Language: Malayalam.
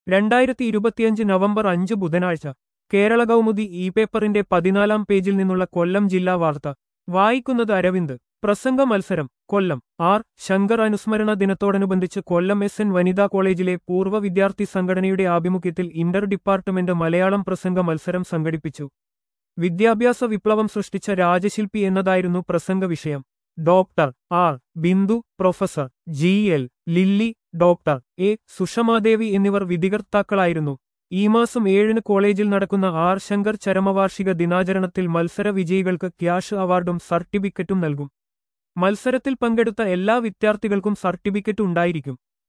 രണ്ടായിരത്തി ഇരുപത്തിയഞ്ച് നവംബർ അഞ്ച് ബുധനാഴ്ച കേരള കൗമുദി ഇ പേപ്പറിന്റെ പതിനാലാം പേജിൽ നിന്നുള്ള കൊല്ലം ജില്ലാ വാർത്ത വായിക്കുന്നത് അരവിന്ദ് പ്രസംഗ മത്സരം കൊല്ലം ആർ ശങ്കർ അനുസ്മരണ ദിനത്തോടനുബന്ധിച്ച് കൊല്ലം എസ് എൻ വനിതാ കോളേജിലെ പൂർവ്വ വിദ്യാർത്ഥി സംഘടനയുടെ ആഭിമുഖ്യത്തിൽ ഇന്റർ ഡിപ്പാർട്ട്മെന്റ് മലയാളം പ്രസംഗ മത്സരം സംഘടിപ്പിച്ചു വിദ്യാഭ്യാസ വിപ്ലവം സൃഷ്ടിച്ച രാജശില്പി എന്നതായിരുന്നു പ്രസംഗ വിഷയം doctor R Bindu professor G L Lilly doctor A Sushamadevi എന്നിവർ വിധികർത്താക്കളായിരുന്നു ഈ മാസം ഏഴിന് കോളേജിൽ നടക്കുന്ന ആർ ശങ്കർ ചരമവാർഷിക ദിനാചരണത്തിൽ മത്സര വിജയികൾക്ക് ക്യാഷ് അവാർഡും സർട്ടിഫിക്കറ്റും നൽകും മത്സരത്തിൽ പങ്കെടുത്ത എല്ലാ വിദ്യാർത്ഥികൾക്കും സർട്ടിഫിക്കറ്റ് ഉണ്ടായിരിക്കും